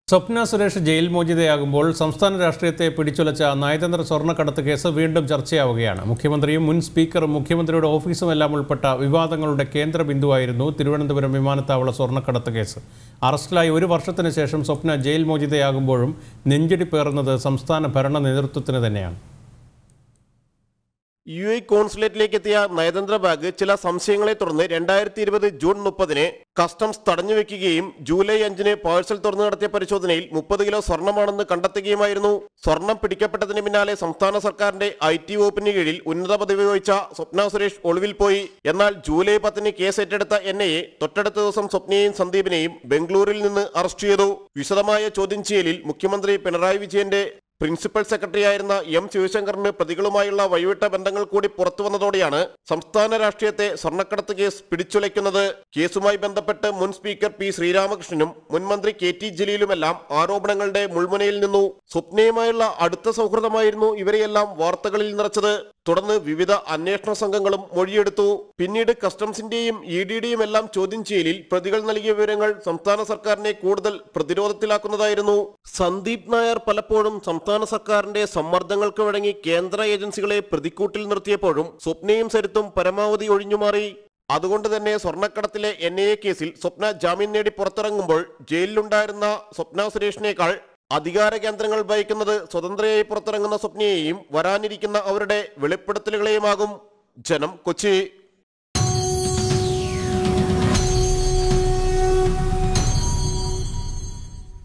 സ്വപ്ന Suresh jail മോചിതയാകുമ്പോൾ സംസ്ഥാന രാഷ്ട്രീയത്തെ പിടിച്ചുലച്ച നയതന്ത്ര സ്വർണ്ണക്കടത്ത് കേസ് വീണ്ടും ചർച്ചയാവുകയാണ് മുഖ്യമന്ത്രിയും മുൻ സ്പീക്കറും മുഖ്യമന്ത്രിയുടെ ഓഫീസുമെല്ലാം ഉൾപ്പെട്ട വിവാദങ്ങളുടെ കേന്ദ്ര ബിന്ദുവായിരുന്നു തിരുവനന്തപുരം വിമാനത്താവള സ്വർണ്ണക്കടത്ത് കേസ് അറസ്റ്റിലായി ഒരു വർഷത്തിന് ശേഷം സ്വപ്ന ജയിൽ മോചിതയാകുമ്പോഴും നെഞ്ചിടിപ്പേറുന്നത് സംസ്ഥാന ഭരണ നേതൃത്വത്തിന് തന്നെയാണ് യു എ കോൺസുലേറ്റിലേക്ക് എത്തിയ നയതന്ത്ര ബാഗ് ചില സംശയങ്ങളെ തുടർന്ന് രണ്ടായിരത്തി ഇരുപത് ജൂൺ മുപ്പതിന് കസ്റ്റംസ് തടഞ്ഞുവെക്കുകയും ജൂലൈ അഞ്ചിന് പാഴ്സൽ തുറന്നു നടത്തിയ പരിശോധനയിൽ മുപ്പത് കിലോ സ്വർണ്ണമാണെന്ന് കണ്ടെത്തുകയുമായിരുന്നു സ്വർണം പിടിക്കപ്പെട്ടതിന് പിന്നാലെ സംസ്ഥാന സർക്കാരിന്റെ ഐ ടി വകുപ്പിന് കീഴിൽ ഉന്നത പദവി വഹിച്ച സ്വപ്ന സുരേഷ് ഒളിവിൽ പോയി എന്നാൽ ജൂലൈ പത്തിന് കേസ് ഏറ്റെടുത്ത എൻ ഐ എ തൊട്ടടുത്ത ദിവസം സ്വപ്നയെയും സന്ദീപിനെയും ബംഗളൂരിൽ നിന്ന് അറസ്റ്റ് ചെയ്തു വിശദമായ ചോദ്യം ചെയ്യലിൽ മുഖ്യമന്ത്രി പിണറായി വിജയന്റെ പ്രിൻസിപ്പൽ സെക്രട്ടറിയായിരുന്ന എം ശിവശങ്കറിന് പ്രതികളുമായുള്ള വഴിവിട്ട ബന്ധങ്ങൾ കൂടി പുറത്തു വന്നതോടെയാണ് സംസ്ഥാന രാഷ്ട്രീയത്തെ സ്വർണ്ണക്കടത്ത് കേസ് പിടിച്ചുലയ്ക്കുന്നത് കേസുമായി ബന്ധപ്പെട്ട് മുൻ സ്പീക്കർ പി ശ്രീരാമകൃഷ്ണനും മുൻ മന്ത്രി കെ ടി ജലീലുമെല്ലാം ആരോപണങ്ങളുടെ മുൾമുനയിൽ നിന്നു സ്വപ്നയുമായുള്ള അടുത്ത സൗഹൃദമായിരുന്നു ഇവരെയെല്ലാം വാർത്തകളിൽ നിറച്ചത് തുടർന്ന് വിവിധ അന്വേഷണ സംഘങ്ങളും മൊഴിയെടുത്തു പിന്നീട് കസ്റ്റംസിന്റെയും ഇ ഡിയുടെയും എല്ലാം ചോദ്യം ചെയ്യലിൽ പ്രതികൾ നൽകിയ വിവരങ്ങൾ സംസ്ഥാന സർക്കാരിനെ കൂടുതൽ പ്രതിരോധത്തിലാക്കുന്നതായിരുന്നു സന്ദീപ് നായർ പലപ്പോഴും സംസ്ഥാന സർക്കാരിന്റെ സമ്മർദ്ദങ്ങൾക്ക് വഴങ്ങി കേന്ദ്ര ഏജൻസികളെ പ്രതിക്കൂട്ടിൽ നിർത്തിയപ്പോഴും സ്വപ്നയും സരിത്തും പരമാവധി ഒഴിഞ്ഞുമാറി അതുകൊണ്ട് തന്നെ സ്വർണ്ണക്കടത്തിലെ എൻ ഐ എ കേസിൽ സ്വപ്ന ജാമ്യം നേടി പുറത്തിറങ്ങുമ്പോൾ ജയിലിലുണ്ടായിരുന്ന സ്വപ്ന സുരേഷിനേക്കാൾ അധികാര കേന്ദ്രങ്ങൾ ഭയക്കുന്നത് സ്വതന്ത്രയായി പുറത്തിറങ്ങുന്ന സ്വപ്നയെയും വരാനിരിക്കുന്ന അവരുടെ വെളിപ്പെടുത്തലുകളെയുമാകും ജനം കൊച്ചി